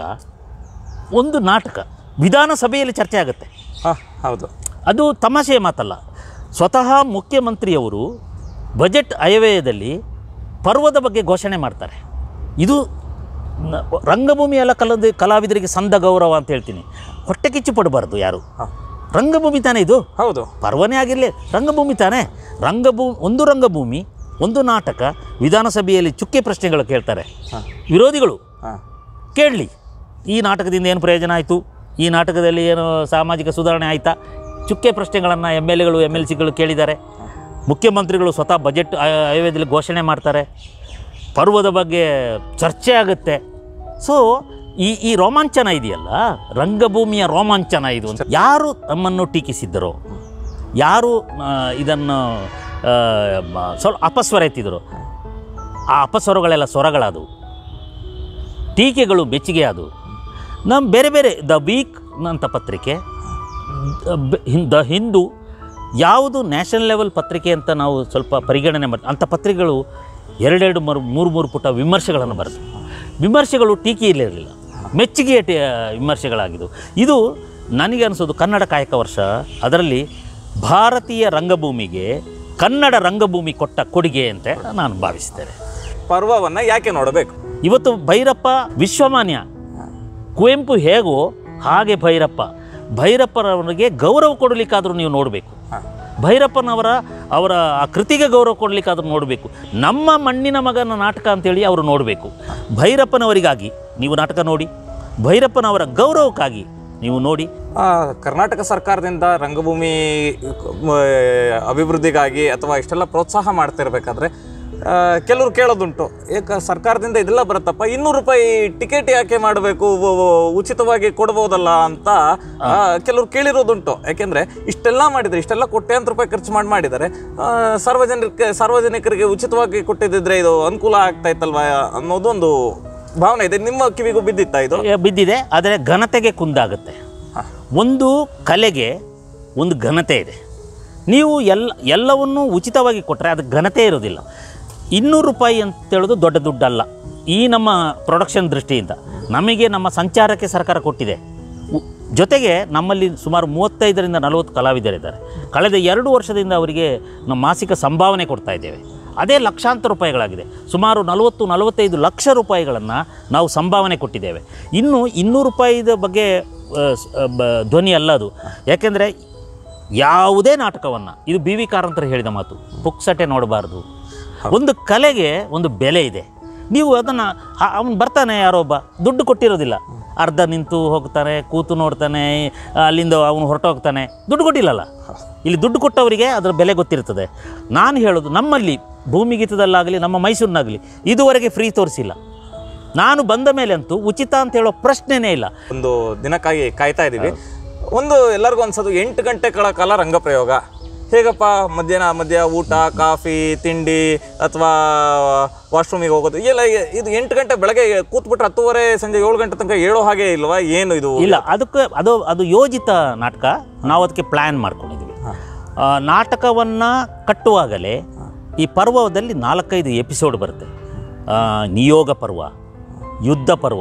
ಒಂದು ನಾಟಕ ವಿಧಾನಸಭೆಯಲ್ಲಿ ಚರ್ಚೆ ಆಗುತ್ತೆ ಹಾಂ ಹೌದು ಅದು ತಮಾಷೆಯ ಮಾತಲ್ಲ ಸ್ವತಃ ಮುಖ್ಯಮಂತ್ರಿಯವರು ಬಜೆಟ್ ಅಯವ್ಯಯದಲ್ಲಿ ಪರ್ವದ ಬಗ್ಗೆ ಘೋಷಣೆ ಮಾಡ್ತಾರೆ ಇದು ನ- ರಂಗಭೂಮಿ ಎಲ್ಲ ಕಲದ ಕಲಾವಿದರಿಗೆ ಸಂದ ಗೌರವ ಅಂತ ಹೇಳ್ತೀನಿ ಹೊಟ್ಟೆ ಕಿಚ್ಚು ಪಡಬಾರ್ದು ಯಾರು ಹಾಂ ರಂಗಭೂಮಿ ತಾನೇ ಇದು ಹೌದು ಪರ್ವನೇ ಆಗಿರಲಿ ರಂಗಭೂಮಿ ತಾನೇ ರಂಗಭೂಮಿ ಒಂದು ರಂಗಭೂಮಿ ಒಂದು ನಾಟಕ ವಿಧಾನಸಭೆಯಲ್ಲಿ ಚುಕ್ಕೆ ಪ್ರಶ್ನೆಗಳು ಕೇಳ್ತಾರೆ ಹಾಂ ವಿರೋಧಿಗಳು ಹಾಂ ಕೇಳಲಿ ಈ ನಾಟಕದಿಂದ ಏನು ಪ್ರಯೋಜನ ಆಯಿತು ಈ ನಾಟಕದಲ್ಲಿ ಏನು ಸಾಮಾಜಿಕ ಸುಧಾರಣೆ ಆಯಿತಾ ಚುಕ್ಕೆ ಪ್ರಶ್ನೆಗಳನ್ನು ಎಮ್ ಎಲ್ ಎಗಳು ಎಮ್ ಎಲ್ ಸಿಗಳು ಕೇಳಿದ್ದಾರೆ ಮುಖ್ಯಮಂತ್ರಿಗಳು ಸ್ವತಃ ಬಜೆಟ್ ಆಯ- ಆಯವ್ಯಯದಲ್ಲಿ ಘೋಷಣೆ ಮಾಡ್ತಾರೆ ಪರ್ವದ ಬಗ್ಗೆ ಚರ್ಚೆ ಆಗುತ್ತೆ ಸೊ ಈ ಈ ರೋಮಾಂಚನ ಇದೆಯಲ್ಲ ರಂಗಭೂಮಿಯ ರೋಮಾಂಚನ ಇದು ಅಂತ ಯಾರು ನಮ್ಮನ್ನು ಟೀಕಿಸಿದ್ದರೋ ಯಾರು ಆ, ಇದನ್ನು ಆ, ಮ- ಸ್ವಲ್ಪ ಅಪಸ್ವರ ಎತ್ತಿದರೋ ಆ ಅಪಸ್ವರಗಳೆಲ್ಲ ಸ್ವರಗಳಾದವು ಟೀಕೆಗಳು ಬೆಚ್ಚಿಗೆ ಆದವು ನಮ್ಮ ಬೇರೆ ಬೇರೆ ದ ವೀಕ್ ಅಂತ ಪತ್ರಿಕೆ ದ ಹಿಂದೂ ಯಾವುದು ನ್ಯಾಷನಲ್ ಲೆವೆಲ್ ಪತ್ರಿಕೆ ಅಂತ ನಾವು ಸ್ವಲ್ಪ ಪರಿಗಣನೆ ಮಾಡಿ ಅಂಥ ಪತ್ರಿಕೆಗಳು ಎರಡೆರಡು ಮರು ಮೂರು ಮೂರು ಪುಟ ವಿಮರ್ಶೆಗಳನ್ನು ಬರೆದು ವಿಮರ್ಶೆಗಳು ಟೀಕೆಯಲ್ಲಿರಲಿಲ್ಲ ಮೆಚ್ಚುಗೆಯ ಟಿ ವಿಮರ್ಶೆಗಳಾಗಿದ್ದವು ಇದು ನನಗೆ ಅನಿಸೋದು ಕನ್ನಡ ಕಾಯಕ ವರ್ಷ ಅದರಲ್ಲಿ ಭಾರತೀಯ ರಂಗಭೂಮಿಗೆ ಕನ್ನಡ ರಂಗಭೂಮಿ ಕೊಟ್ಟ ಕೊಡುಗೆ ಅಂತ ನಾನು ಭಾವಿಸ್ತೇನೆ ಪರ್ವವನ್ನು ಯಾಕೆ ನೋಡಬೇಕು ಇವತ್ತು ಭೈರಪ್ಪ ವಿಶ್ವಮಾನ್ಯ ಕುವೆಂಪು ಹೇಗೋ ಹಾಗೆ ಭೈರಪ್ಪ ಭೈರಪ್ಪನವರಿಗೆ ಗೌರವ ಕೊಡಲಿಕ್ಕಾದರೂ ನೀವು ನೋಡಬೇಕು ಹಾಂ ಭೈರಪ್ಪನವರ ಅವರ ಆ ಕೃತಿಗೆ ಗೌರವ ಕೊಡಲಿಕ್ಕಾದ್ರೂ ನೋಡಬೇಕು ನಮ್ಮ ಮಣ್ಣಿನ ಮಗನ ನಾಟಕ ಅಂತೇಳಿ ಅವರು ನೋಡಬೇಕು ಭೈರಪ್ಪನವರಿಗಾಗಿ ನೀವು ನಾಟಕ ನೋಡಿ ಭೈರಪ್ಪನವರ ಗೌರವಕ್ಕಾಗಿ ನೀವು ನೋಡಿ ಆ, ಕರ್ನಾಟಕ ಸರ್ಕಾರದಿಂದ ರಂಗಭೂಮಿ ಮ, ಅಭಿವೃದ್ಧಿಗಾಗಿ ಅಥವಾ ಇಷ್ಟೆಲ್ಲ ಪ್ರೋತ್ಸಾಹ ಮಾಡ್ತಿರ್ಬೇಕಾದ್ರೆ ಆ, ಕೆಲವ್ರು ಕೇಳೋದುಂಟು ಏಕ ಸರ್ಕಾರದಿಂದ ಇದೆಲ್ಲ ಬರುತ್ತಪ್ಪ ಇನ್ನೂರು ರೂಪಾಯಿ ಟಿಕೆಟ್ ಯಾಕೆ ಮಾಡಬೇಕು ಉಚಿತವಾಗಿ ಕೊಡ್ಬೋದಲ್ಲ ಅಂತ ಆ, ಕೆಲವ್ರು ಕೇಳಿರೋದುಂಟು ಯಾಕೆಂದ್ರೆ ಇಷ್ಟೆಲ್ಲ ಮಾಡಿದ್ರೆ ಇಷ್ಟೆಲ್ಲ ಕೋಟ್ಯಾಂತರ ರೂಪಾಯಿ ಖರ್ಚು ಮಾಡಿ ಮಾಡಿದ್ದಾರೆ ಆ, ಸಾರ್ವಜನಿಕ ಸಾರ್ವಜನಿಕರಿಗೆ ಉಚಿತವಾಗಿ ಕೊಟ್ಟಿದ್ದಿದ್ರೆ ಇದು ಅನುಕೂಲ ಆಗ್ತಾ ಇತ್ತಲ್ವಾ ಅನ್ನೋದೊಂದು ಭಾವನೆ ಇದೆ ನಿಮ್ಮ ಕಿವಿಗೂ ಬಿದ್ದಿತ್ತಾ ಇದು ಏ, ಬಿದ್ದಿದೆ ಆದರೆ ಘನತೆಗೆ ಕುಂದಾಗುತ್ತೆ ಒಂದು ಕಲೆಗೆ ಒಂದು ಘನತೆ ಇದೆ ನೀವು ಎಲ್ಲ ಎಲ್ಲವನ್ನೂ ಉಚಿತವಾಗಿ ಕೊಟ್ಟರೆ ಅದು ಘನತೆ ಇರೋದಿಲ್ಲ ಇನ್ನೂರು ರೂಪಾಯಿ ಅಂತೇಳೋದು ದೊಡ್ಡ ದುಡ್ಡಲ್ಲ ಈ ನಮ್ಮ ಪ್ರೊಡಕ್ಷನ್ ದೃಷ್ಟಿಯಿಂದ ನಮಗೆ ನಮ್ಮ ಸಂಚಾರಕ್ಕೆ ಸರ್ಕಾರ ಕೊಟ್ಟಿದೆ ಉ- ಜೊತೆಗೆ ನಮ್ಮಲ್ಲಿ ಸುಮಾರು ಮೂವತ್ತೈದರಿಂದ ನಲವತ್ತು ಕಲಾವಿದರಿದ್ದಾರೆ ಕಳೆದ ಎರಡು ವರ್ಷದಿಂದ ಅವರಿಗೆ ನಮ್ಮ ಮಾಸಿಕ ಸಂಭಾವನೆ ಕೊಡ್ತಾ ಇದ್ದೇವೆ ಅದೇ ಲಕ್ಷಾಂತರ ರೂಪಾಯಿಗಳಾಗಿದೆ ಸುಮಾರು ನಲವತ್ತು ನಲವತ್ತೈದು ಲಕ್ಷ ರೂಪಾಯಿಗಳನ್ನು ನಾವು ಸಂಭಾವನೆ ಕೊಟ್ಟಿದ್ದೇವೆ ಇನ್ನು ಇನ್ನೂರು ರೂಪಾಯಿದ ಬಗ್ಗೆ ಆ, ಸ್- ಆ, ಬ- ಧ್ವನಿ ಅಲ್ಲ ಅದು ಯಾಕೆಂದರೆ ಯಾವುದೇ ನಾಟಕವನ್ನು ಇದು ಬಿ ವಿ ಕಾರಂತರ ಹೇಳಿದ ಮಾತು ಪುಕ್ಸಟೆ ನೋಡಬಾರ್ದು ಒಂದು ಕಲೆಗೆ ಒಂದು ಬೆಲೆ ಇದೆ ನೀವು ಅದನ್ನು ಅವನು ಬರ್ತಾನೆ ಯಾರೋ ಒಬ್ಬ ದುಡ್ಡು ಕೊಟ್ಟಿರೋದಿಲ್ಲ ಅರ್ಧ ನಿಂತು ಹೋಗ್ತಾನೆ ಕೂತು ನೋಡ್ತಾನೆ ಅಲ್ಲಿಂದ ಅವನು ಹೊರಟೋಗ್ತಾನೆ ದುಡ್ಡು ಕೊಟ್ಟಿಲ್ಲಲ್ಲ ಇಲ್ಲಿ ದುಡ್ಡು ಕೊಟ್ಟವರಿಗೆ ಅದರ ಬೆಲೆ ಗೊತ್ತಿರ್ತದೆ ನಾನು ಹೇಳೋದು ನಮ್ಮಲ್ಲಿ ಭೂಮಿಗೀತದಲ್ಲಾಗಲಿ ನಮ್ಮ ಮೈಸೂರಿನಾಗಲಿ ಇದುವರೆಗೆ ಫ್ರೀ ತೋರಿಸಿಲ್ಲ ನಾನು ಬಂದ ಮೇಲೆ ಅಂತೂ ಉಚಿತ ಅಂತ ಹೇಳೋ ಪ್ರಶ್ನೆನೇ ಇಲ್ಲ ಒಂದು ದಿನಕ್ಕಾಗಿ ಕಾಯ್ತಾ ಇದ್ದೀವಿ ಒಂದು ಎಲ್ಲರಿಗೂ ಅನ್ಸೋದು ಎಂಟು ಗಂಟೆಗಳ ಕಾಲ ರಂಗಪ್ರಯೋಗ ಹೇಗಪ್ಪ ಮಧ್ಯಾಹ್ನ ಮಧ್ಯ ಊಟ ಕಾಫಿ ತಿಂಡಿ ಅಥವಾ ವಾಶ್ರೂಮಿಗೆ ಹೋಗೋದು ಎಲ್ಲ ಇ- ಇದು ಎಂಟು ಗಂಟೆ ಬೆಳಗ್ಗೆ ಕೂತ್ಬಿಟ್ರೆ ಹತ್ತುವರೆ ಸಂಜೆ ಏಳು ಗಂಟೆ ತನಕ ಹೇಳೋ ಹಾಗೆ ಇಲ್ವಾ ಏನು ಇದು ಇಲ್ಲ ಅದಕ್ಕೆ ಅದು ಅದು ಯೋಜಿತ ನಾಟಕ ನಾವು ಅದಕ್ಕೆ ಪ್ಲ್ಯಾನ್ ಮಾಡ್ಕೊಂಡಿದ್ವಿ ನಾಟಕವನ್ನು ಕಟ್ಟುವಾಗಲೇ ಈ ಪರ್ವದಲ್ಲಿ ನಾಲ್ಕೈದು ಎಪಿಸೋಡ್ ಬರುತ್ತೆ ಆ, ನಿಯೋಗ ಪರ್ವ ಯುದ್ಧ ಪರ್ವ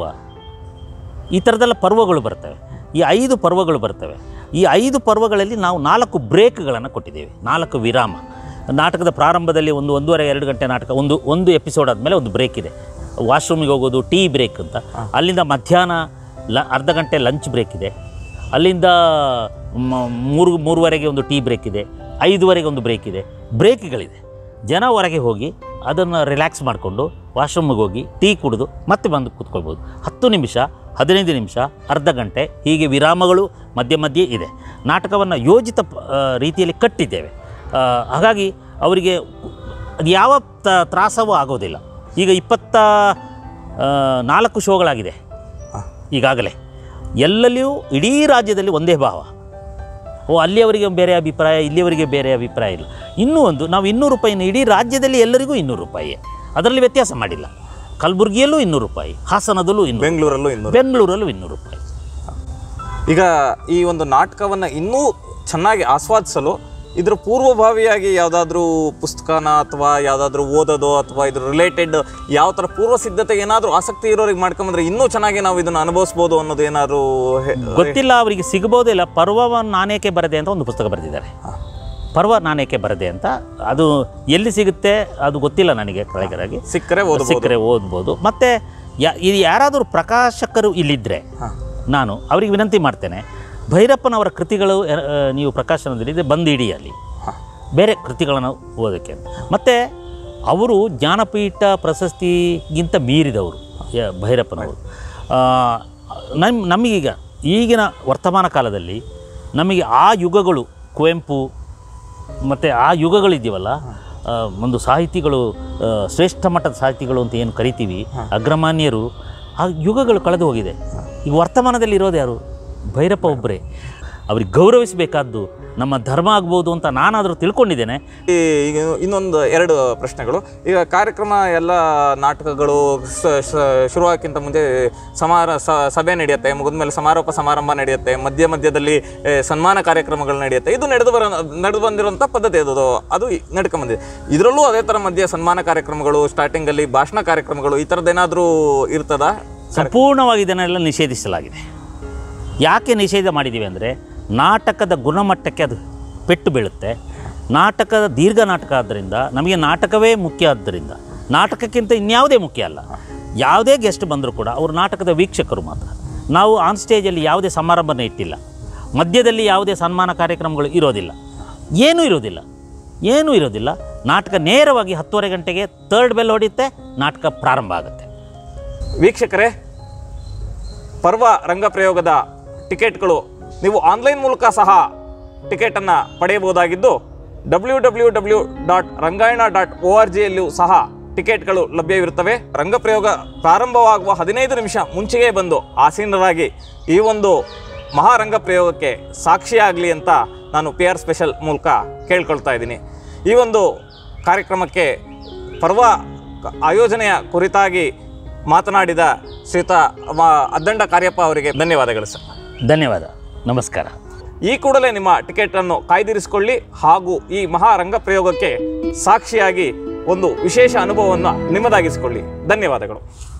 ಈ ಥರದೆಲ್ಲ ಪರ್ವಗಳು ಬರ್ತವೆ ಈ ಐದು ಪರ್ವಗಳು ಬರ್ತವೆ ಈ ಐದು ಪರ್ವಗಳಲ್ಲಿ ನಾವು ನಾಲ್ಕು ಬ್ರೇಕ್ಗಳನ್ನು ಕೊಟ್ಟಿದ್ದೇವೆ ನಾಲ್ಕು ವಿರಾಮ ನಾಟಕದ ಪ್ರಾರಂಭದಲ್ಲಿ ಒಂದು ಒಂದೂವರೆ ಎರಡು ಗಂಟೆ ನಾಟಕ ಒಂದು ಒಂದು ಎಪಿಸೋಡ್ ಆದಮೇಲೆ ಒಂದು ಬ್ರೇಕ್ ಇದೆ ವಾಶ್ರೂಮಿಗೆ ಹೋಗೋದು ಟೀ ಬ್ರೇಕ್ ಅಂತ ಅಲ್ಲಿಂದ ಮಧ್ಯಾಹ್ನ ಲ ಅರ್ಧ ಗಂಟೆ ಲಂಚ್ ಬ್ರೇಕ್ ಇದೆ ಅಲ್ಲಿಂದ ಮ- ಮೂರು ಮೂರುವರೆಗೆ ಒಂದು ಟೀ ಬ್ರೇಕ್ ಇದೆ ಐದುವರೆಗೆ ಒಂದು ಬ್ರೇಕ್ ಇದೆ ಬ್ರೇಕ್ಗಳಿದೆ ಜನ ಹೊರಗೆ ಹೋಗಿ ಅದನ್ನು ರಿಲ್ಯಾಕ್ಸ್ ಮಾಡಿಕೊಂಡು ವಾಶ್ರೂಮಿಗೆ ಹೋಗಿ ಟೀ ಕುಡಿದು ಮತ್ತೆ ಬಂದು ಕೂತ್ಕೊಳ್ಬೋದು ಹತ್ತು ನಿಮಿಷ ಹದಿನೈದು ನಿಮಿಷ ಅರ್ಧ ಗಂಟೆ ಹೀಗೆ ವಿರಾಮಗಳು ಮಧ್ಯೆ ಮಧ್ಯೆ ಇದೆ ನಾಟಕವನ್ನು ಯೋಜಿತ ಪ- ಆ, ರೀತಿಯಲ್ಲಿ ಕಟ್ಟಿದ್ದೇವೆ ಆ, ಹಾಗಾಗಿ ಅವರಿಗೆ ಅದು ಯಾವ ತ- ತ್ರಾಸವೂ ಆಗೋದಿಲ್ಲ ಈಗ ಇಪ್ಪತ್ತ ಆ, ನಾಲ್ಕು ಶೋಗಳಾಗಿದೆ ಈಗಾಗಲೇ ಎಲ್ಲೆಲ್ಲಿಯೂ ಇಡೀ ರಾಜ್ಯದಲ್ಲಿ ಒಂದೇ ಭಾವ ಓ ಅಲ್ಲಿಯವರಿಗೆ ಬೇರೆ ಅಭಿಪ್ರಾಯ ಇಲ್ಲಿಯವರಿಗೆ ಬೇರೆ ಅಭಿಪ್ರಾಯ ಇಲ್ಲ ಇನ್ನೂ ಒಂದು ನಾವು ಇನ್ನೂರು ರೂಪಾಯಿನ ಇಡೀ ರಾಜ್ಯದಲ್ಲಿ ಎಲ್ಲರಿಗೂ ಇನ್ನೂರು ರೂಪಾಯಿ ಅದರಲ್ಲಿ ವ್ಯತ್ಯಾಸ ಮಾಡಿಲ್ಲ ಕಲಬುರಗಿಯಲ್ಲೂ ಇನ್ನೂರು ರೂಪಾಯಿ ಹಾಸನದಲ್ಲೂ ಇನ್ನೂರು ಬೆಂಗಳೂರಲ್ಲೂ ಇನ್ನು ಬೆಂಗಳೂರಲ್ಲೂ ಇನ್ನೂರು ರೂಪಾಯಿ ಈಗ ಈ ಒಂದು ನಾಟಕವನ್ನು ಇನ್ನೂ ಚೆನ್ನಾಗಿ ಆಸ್ವಾದಿಸಲು ಇದ್ರ ಪೂರ್ವಭಾವಿಯಾಗಿ ಯಾವುದಾದ್ರೂ ಪುಸ್ತಕನ ಅಥವಾ ಯಾವುದಾದ್ರೂ ಓದೋದು ಅಥವಾ ಇದ್ರ ರಿಲೇಟೆಡ್ ಯಾವ ಥರ ಪೂರ್ವ ಸಿದ್ಧತೆ ಏನಾದರೂ ಆಸಕ್ತಿ ಇರೋರಿಗೆ ಮಾಡ್ಕೊಂಬಂದ್ರೆ ಇನ್ನೂ ಚೆನ್ನಾಗಿ ನಾವು ಇದನ್ನು ಅನುಭವಿಸ್ಬೋದು ಅನ್ನೋದು ಏನಾದರೂ ಗೊತ್ತಿಲ್ಲ ಅವರಿಗೆ ಸಿಗ್ಬೋದಿಲ್ಲ ಪರ್ವವನ್ನು ನಾನೇಕೆ ಬರದೆ ಅಂತ ಒಂದು ಪುಸ್ತಕ ಬರೆದಿದ್ದಾರೆ ಪರ್ವ ನಾನೇಕೆ ಬರದೆ ಅಂತ ಅದು ಎಲ್ಲಿ ಸಿಗುತ್ತೆ ಅದು ಗೊತ್ತಿಲ್ಲ ನನಗೆ ಕಳೆಗರಾಗಿ ಸಿಕ್ಕರೆ ಓದಬಹುದು ಸಿಕ್ಕರೆ ಓದ್ಬೋದು ಮತ್ತು ಯಾ ಇದು ಯಾರಾದರೂ ಪ್ರಕಾಶಕರು ಇಲ್ಲಿದ್ದರೆ ನಾನು ಅವರಿಗೆ ವಿನಂತಿ ಮಾಡ್ತೇನೆ ಭೈರಪ್ಪನವರ ಕೃತಿಗಳು ಆ, ನೀವು ಪ್ರಕಾಶನದಲ್ಲಿ ಬಂದು ಇಡಿ ಅಲ್ಲಿ ಬೇರೆ ಕೃತಿಗಳನ್ನು ಓದೋಕ್ಕೆ ಮತ್ತು ಅವರು ಜ್ಞಾನಪೀಠ ಪ್ರಶಸ್ತಿಗಿಂತ ಮೀರಿದವರು ಯ- ಭೈರಪ್ಪನವರು ಆ, ನಮ್ ನಮಗೀಗ ಈಗಿನ ವರ್ತಮಾನ ಕಾಲದಲ್ಲಿ ನಮಗೆ ಆ ಯುಗಗಳು ಕುವೆಂಪು ಮತ್ತು ಆ ಯುಗಗಳಿದ್ದೀವಲ್ಲ ಆ, ಒಂದು ಸಾಹಿತಿಗಳು ಆ, ಶ್ರೇಷ್ಠ ಮಟ್ಟದ ಸಾಹಿತಿಗಳು ಅಂತ ಏನು ಕರಿತೀವಿ ಅಗ್ರಮಾನ್ಯರು ಆ ಯುಗಗಳು ಕಳೆದು ಹೋಗಿದೆ ಈಗ ವರ್ತಮಾನದಲ್ಲಿ ಇರೋದು ಯಾರು ಭೈರಪ್ಪ ಒಬ್ಬರೇ ಅವ್ರಿಗೆ ಗೌರವಿಸಬೇಕಾದ್ದು ನಮ್ಮ ಧರ್ಮ ಆಗ್ಬೋದು ಅಂತ ನಾನಾದರೂ ತಿಳ್ಕೊಂಡಿದ್ದೇನೆ ಈ- ಈಗ ಇನ್ನೊಂದು ಎರಡು ಪ್ರಶ್ನೆಗಳು ಈಗ ಕಾರ್ಯಕ್ರಮ ಎಲ್ಲ ನಾಟಕಗಳು ಸ- ಸ- ಶುರುವಾಗಕ್ಕಿಂತ ಮುಂಚೆ ಸಮಾರ ಸ- ಸಭೆ ನಡೆಯುತ್ತೆ ಮುಗಿದ್ಮೇಲೆ ಸಮಾರೋಪ ಸಮಾರಂಭ ನಡೆಯುತ್ತೆ ಮಧ್ಯ ಮಧ್ಯದಲ್ಲಿ ಏ, ಸನ್ಮಾನ ಕಾರ್ಯಕ್ರಮಗಳು ನಡೆಯುತ್ತೆ ಇದು ನಡೆದು ಬರೋ ನಡೆದು ಬಂದಿರುವಂಥ ಪದ್ಧತಿ ಅದು ಅದು ಈ- ನಡ್ಕೊಂಬಂದಿದೆ ಇದರಲ್ಲೂ ಅದೇ ಥರ ಮಧ್ಯೆ ಸನ್ಮಾನ ಕಾರ್ಯಕ್ರಮಗಳು ಸ್ಟಾರ್ಟಿಂಗಲ್ಲಿ ಭಾಷಣ ಕಾರ್ಯಕ್ರಮಗಳು ಈ ಥರದ್ದೇನಾದರೂ ಇರ್ತದಾ ಸಂಪೂರ್ಣವಾಗಿ ಇದನ್ನೆಲ್ಲ ನಿಷೇಧಿಸಲಾಗಿದೆ ಯಾಕೆ ನಿಷೇಧ ಮಾಡಿದ್ದೀವಿ ಅಂದರೆ ನಾಟಕದ ಗುಣಮಟ್ಟಕ್ಕೆ ಅದು ಪೆಟ್ಟು ಬೀಳುತ್ತೆ ನಾಟಕದ ದೀರ್ಘ ನಾಟಕ ಆದ್ದರಿಂದ ನಮಗೆ ನಾಟಕವೇ ಮುಖ್ಯ ಆದ್ದರಿಂದ ನಾಟಕಕ್ಕಿಂತ ಇನ್ಯಾವುದೇ ಮುಖ್ಯ ಅಲ್ಲ ಯಾವುದೇ ಗೆಸ್ಟ್ ಬಂದರೂ ಕೂಡ ಅವರು ನಾಟಕದ ವೀಕ್ಷಕರು ಮಾತ್ರ ನಾವು ಆನ್ ಸ್ಟೇಜಲ್ಲಿ ಯಾವುದೇ ಸಮಾರಂಭನ ಇಟ್ಟಿಲ್ಲ ಮಧ್ಯದಲ್ಲಿ ಯಾವುದೇ ಸನ್ಮಾನ ಕಾರ್ಯಕ್ರಮಗಳು ಇರೋದಿಲ್ಲ ಏನೂ ಇರೋದಿಲ್ಲ ಏನೂ ಇರೋದಿಲ್ಲ ನಾಟಕ ನೇರವಾಗಿ ಹತ್ತುವರೆ ಗಂಟೆಗೆ ತರ್ಡ್ ಬೆಲ್ ಹೊಡೆಯುತ್ತೆ ನಾಟಕ ಪ್ರಾರಂಭ ಆಗುತ್ತೆ ವೀಕ್ಷಕರೇ ಪರ್ವ ರಂಗಪ್ರಯೋಗದ ಟಿಕೆಟ್ಗಳು ನೀವು ಆನ್ಲೈನ್ ಮೂಲಕ ಸಹ ಟಿಕೆಟನ್ನು ಪಡೆಯಬಹುದಾಗಿದ್ದು W W W dot Rangayana dot O R ಜಿಯಲ್ಲಿಯೂ ಸಹ ಟಿಕೆಟ್ಗಳು ಲಭ್ಯವಿರುತ್ತವೆ ರಂಗಪ್ರಯೋಗ ಪ್ರಾರಂಭವಾಗುವ ಹದಿನೈದು ನಿಮಿಷ ಮುಂಚೆಯೇ ಬಂದು ಆಸೀನರಾಗಿ ಈ ಒಂದು ಮಹಾರಂಗ ಪ್ರಯೋಗಕ್ಕೆ ಸಾಕ್ಷಿಯಾಗಲಿ ಅಂತ ನಾನು ಪಿ ಆರ್ ಸ್ಪೆಷಲ್ ಮೂಲಕ ಕೇಳ್ಕೊಳ್ತಾ ಇದ್ದೀನಿ ಈ ಒಂದು ಕಾರ್ಯಕ್ರಮಕ್ಕೆ ಪರ್ವ ಕ- ಆಯೋಜನೆಯ ಕುರಿತಾಗಿ ಮಾತನಾಡಿದ ಶ್ರೀಯುತ ಮ- ಅದ್ದಂಡ ಕಾರ್ಯಪ್ಪ ಅವರಿಗೆ ಧನ್ಯವಾದಗಳು ಸರ್ ಧನ್ಯವಾದ ನಮಸ್ಕಾರ ಈ ಕೂಡಲೇ ನಿಮ್ಮ ಟಿಕೆಟನ್ನು ಕಾಯ್ದಿರಿಸಿಕೊಳ್ಳಿ ಹಾಗೂ ಈ ಮಹಾರಂಗ ಪ್ರಯೋಗಕ್ಕೆ ಸಾಕ್ಷಿಯಾಗಿ ಒಂದು ವಿಶೇಷ ಅನುಭವವನ್ನು ನಿಮ್ಮದಾಗಿಸಿಕೊಳ್ಳಿ ಧನ್ಯವಾದಗಳು